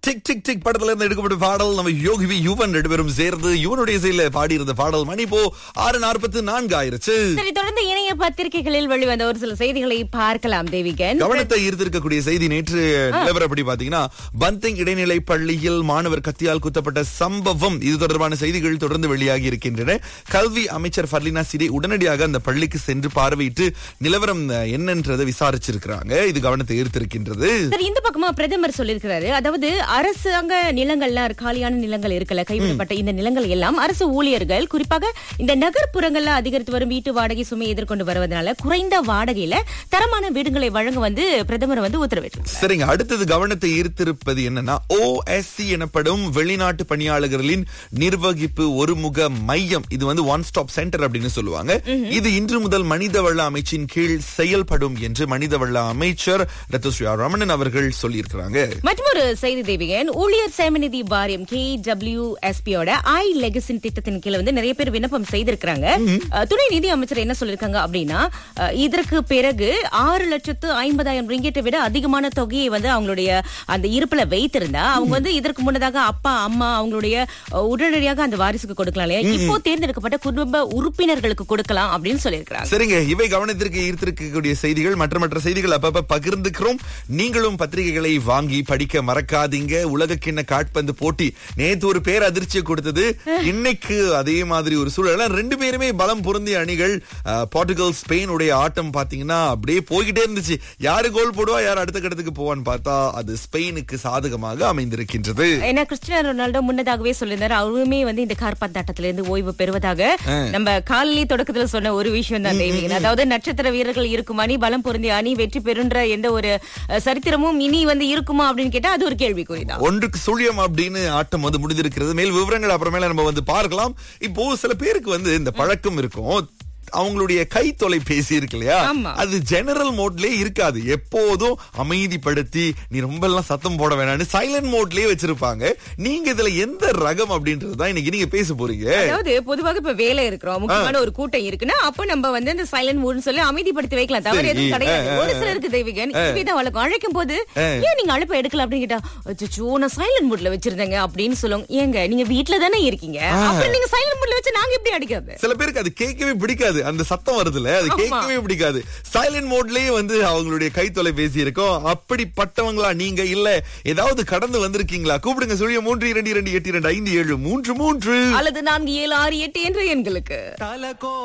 Tick tick tick படத்துல இருந்து எடுக்கப்பட்ட பாடல் நம்ம யோகிவி யுவன் ரெண்டு பேரும் சேர்ந்து யுவனுடைய இசையில பாடி இருந்த பாடல் மணி இப்போ ஆறு நாற்பத்து நான்கு ஆயிருச்சு சரி தொடர்ந்து இணைய பத்திரிகைகளில் வெளிவந்த ஒரு சில செய்திகளை பார்க்கலாம் தேவிகன் கவனத்தை ஈர்த்திருக்கக்கூடிய செய்தி நேற்று நிலவரப்படி பாத்தீங்கன்னா பந்திங் இடைநிலை பள்ளியில் மாணவர் கத்தியால் குத்தப்பட்ட சம்பவம் இது தொடர்பான செய்திகள் தொடர்ந்து வெளியாகி இருக்கின்றன கல்வி அமைச்சர் ஃபர்லினா சிரி உடனடியாக அந்த பள்ளிக்கு சென்று பார்வையிட்டு நிலவரம் என்னன்றதை விசாரிச்சிருக்கிறாங்க இது கவனத்தை ஈர்த்திருக்கின்றது சரி இந்த பக்கமா பிரதமர் சொல்லியிருக்கிறாரு அதாவது அரசாங்க நிலங்கள்லாம் காலியான நிலங்கள் இருக்கல கைவிடப்பட்ட இந்த நிலங்கள் எல்லாம் அரசு ஊழியர்கள் குறிப்பாக இந்த நகர்ப்புறங்கள்ல அதிகரித்து வரும் வீட்டு வாடகை சுமை எதிர்கொண்டு வருவதனால குறைந்த வாடகையில தரமான வீடுகளை வழங்க வந்து பிரதமர் வந்து உத்தரவிட்டிருக்கிறார் சரிங்க அடுத்தது கவனத்தை ஈர்த்திருப்பது என்னன்னா ஓஎஸ்சி எனப்படும் வெளிநாட்டு பணியாளர்களின் நிர்வகிப்பு ஒருமுக மையம் இது வந்து ஒன் ஸ்டாப் சென்டர் அப்படின்னு சொல்லுவாங்க இது இன்று முதல் மனிதவள அமைச்சின் கீழ் செயல்படும் என்று மனிதவள அமைச்சர் ரத்துஸ்ரீ ரமணன் அவர்கள் சொல்லியிருக்கிறாங்க மற்றொரு செய்தி தேவிகன் ஊழியர் சேமநிதி வாரியம் கே டபிள்யூ எஸ்பியோட ஐ லெகசின் திட்டத்தின் கீழ வந்து நிறைய பேர் விண்ணப்பம் செய்திருக்கிறாங்க அஹ், துணை நிதி அமைச்சர் என்ன சொல்லிருக்காங்க அப்படின்னா அஹ், இதற்கு பிறகு ஆறு லட்சத்து ஐம்பதாயிரம் ரிங்கெட்டை விட அதிகமான தொகையை வந்து அவங்களுடைய அந்த இருப்புல வைத்திருந்தா அவங்க வந்து இதற்கு முன்னதாக அப்பா அம்மா அவங்களுடைய அஹ், உடனடியாக அந்த வாரிசுக்கு கொடுக்கலாம் இல்லையா இப்போ தேர்ந்தெடுக்கப்பட்ட குடும்ப உறுப்பினர்களுக்கு கொடுக்கலாம் அப்படின்னு சொல்லியிருக்கிறாங்க சரிங்க இவை கவனத்திற்கு ஈர்த்திருக்கக்கூடிய செய்திகள் மற்ற மற்ற செய்திகள் அப்பப்ப பகிர்ந்துக்கிறோம் நீங்களும் பத்திரிகைகளை வாங்கி படிக்க மறக்காதீங்க உலக கிண்ண காட்பந்து போட்டி நேத்து ஒரு பேர் அதிர்ச்சியை கொடுத்தது இன்னைக்கு அதே மாதிரி ஒரு சூழல் ரெண்டு பேருமே பலம் பொருந்திய அணிகள் அஹ், போர்ச்சுகல் ஸ்பெயின் உடைய ஆட்டம் பாத்தீங்கன்னா அப்படியே போய்கிட்டே இருந்துச்சு யாரு கோல் போடுவா யார் அடுத்த கட்டத்துக்கு போவான்னு பார்த்தா அது ஸ்பெயினுக்கு சாதகமாக அமைந்திருக்கின்றது ஏன்னா கிறிஸ்டியானோ ரொனால்டோ முன்னதாகவே சொல்லியிருந்தாரு அவருமே வந்து இந்த கார்பந்தாட்டத்தில இருந்து ஓய்வு பெறுவதாக நம்ம காலையிலே தொடக்கத்துல சொன்ன ஒரு விஷயம் தான் தெய்வீகன் அதாவது நட்சத்திர வீரர்கள் இருக்கும் அணி பலம் பொருந்திய அணி வெற்றி பெறுன்ற எந்த ஒரு அஹ், சரித்திரமும் இனி வந்து இருக்குமா அப்படின்னு கேட்டா அது ஒரு கேள்விக்குறிதான் ஒன்றுக்கு சுழியம் அப்படின்னு ஆட்டம் வந்து முடிந்திருக்கிறது மேல் விவரங்கள் அப்புறமேல நம்ம வந்து பார்க்கலாம் இப்போ சில பேருக்கு வந்து இந்த பழக்கம் இருக்கும் அவங்களுடைய கை தொலைபேசி இருக்கு இல்லையா ஆமா. அது ஜெனரல் மோட்லயே இருக்காது எப்போதும் அமைதிப்படுத்தி நீ ரொம்ப எல்லாம் சத்தம் போட வேணாம்னு சைலண்ட் மோட்லயே வச்சிருப்பாங்க நீங்க இதுல எந்த ரகம் அப்படின்றது தான் இன்னைக்கு நீங்க பேச போறீங்க அதாவது பொதுவாக இப்ப வேலை இருக்கிறோம் முக்கியமான ஒரு கூட்டம் இருக்குன்னா அப்ப நம்ம வந்து அந்த சைலண்ட் மூட்னு சொல்லி அமைதிப்படுத்தி வைக்கலாம் தவிர சரி. எதுவும் கிடையாது ஆ, ஆ, ஒரு சிலருக்கு தெய்வீகன் இப்படிதான் வழக்கம் அழைக்கும் போது ஏன் நீங்க அழைப்ப எடுக்கல அப்படின்னு கேட்டா அச்சோ நான் சைலண்ட் மூட்ல வச்சிருந்தேங்க அப்படின்னு சொல்லுங்க ஏங்க நீங்க வீட்ல தானே இருக்கீங்க அப்புறம் நீங்க சைலண்ட் மூட்ல வச்சு நாங்க எப்படி அடிக்கிறது சில பேருக்கு அது கேட்கவே பிடிக்காது அந்த சத்தம் வருதுல அது ஆமா. கேட்கவே பிடிக்காது சைலண்ட் மோட்லயே வந்து அவங்களுடைய கை தொலைபேசி இருக்கும் அப்படிப்பட்டவங்களா நீங்க இல்ல ஏதாவது கடந்து வந்திருக்கீங்களா கூப்பிடுங்க சுழிய மூன்று இரண்டு இரண்டு எட்டு இரண்டு ஐந்து ஏழு மூன்று மூன்று அல்லது நான்கு ஏழு ஆறு எட்டு என்ற எண்களுக்கு